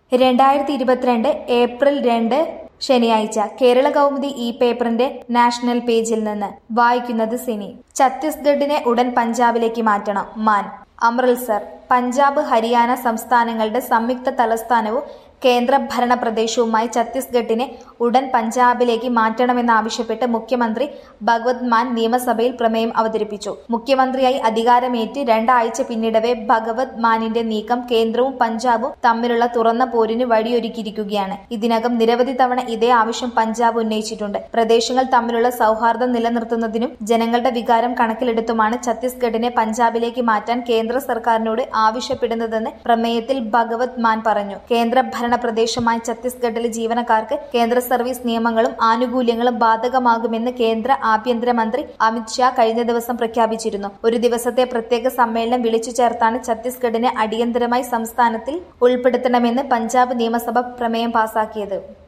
രണ്ടായിരത്തി ഇരുപത്തിരണ്ട് ഏപ്രിൽ രണ്ട് ശനിയാഴ്ച കേരള കൗമുദി ഈ പേപ്പറിന്റെ നാഷണൽ പേജിൽ നിന്ന് വായിക്കുന്നത് സിനി ഛത്തീസ്ഗഡിനെ ഉടൻ പഞ്ചാബിലേക്ക് മാറ്റണം മാൻ അമൃത്സർ പഞ്ചാബ് ഹരിയാന സംസ്ഥാനങ്ങളുടെ സംയുക്ത തലസ്ഥാനവും കേന്ദ്രഭരണ പ്രദേശവുമായി ഛത്തീസ്ഗഡിനെ ഉടൻ പഞ്ചാബിലേക്ക് മാറ്റണമെന്നാവശ്യപ്പെട്ട് മുഖ്യമന്ത്രി ഭഗവത് മാൻ നിയമസഭയിൽ പ്രമേയം അവതരിപ്പിച്ചു മുഖ്യമന്ത്രിയായി അധികാരമേറ്റ് രണ്ടാഴ്ച പിന്നിടവേ ഭഗവത് മാനിന്റെ നീക്കം കേന്ദ്രവും പഞ്ചാബും തമ്മിലുള്ള തുറന്ന പോരിന് വഴിയൊരുക്കിയിരിക്കുകയാണ് ഇതിനകം നിരവധി തവണ ഇതേ ആവശ്യം പഞ്ചാബ് ഉന്നയിച്ചിട്ടുണ്ട് പ്രദേശങ്ങൾ തമ്മിലുള്ള സൗഹാർദ്ദം നിലനിർത്തുന്നതിനും ജനങ്ങളുടെ വികാരം കണക്കിലെടുത്തുമാണ് ഛത്തീസ്ഗഡിനെ പഞ്ചാബിലേക്ക് മാറ്റാൻ കേന്ദ്ര സർക്കാരിനോട് ആവശ്യപ്പെടുന്നതെന്ന് പ്രമേയത്തിൽ ഭഗവത് മാൻ പറഞ്ഞു കേന്ദ്ര ഭരണ പ്രദേശമായ ഛത്തീസ്ഗഡിലെ ജീവനക്കാർക്ക് കേന്ദ്ര സർവീസ് നിയമങ്ങളും ആനുകൂല്യങ്ങളും ബാധകമാകുമെന്ന് കേന്ദ്ര ആഭ്യന്തരമന്ത്രി അമിത് ഷാ കഴിഞ്ഞ ദിവസം പ്രഖ്യാപിച്ചിരുന്നു ഒരു ദിവസത്തെ പ്രത്യേക സമ്മേളനം വിളിച്ചു ചേർത്താണ് ഛത്തീസ്ഗഡിനെ അടിയന്തരമായി സംസ്ഥാനത്തിൽ ഉൾപ്പെടുത്തണമെന്ന് പഞ്ചാബ് നിയമസഭ പ്രമേയം പാസാക്കിയത്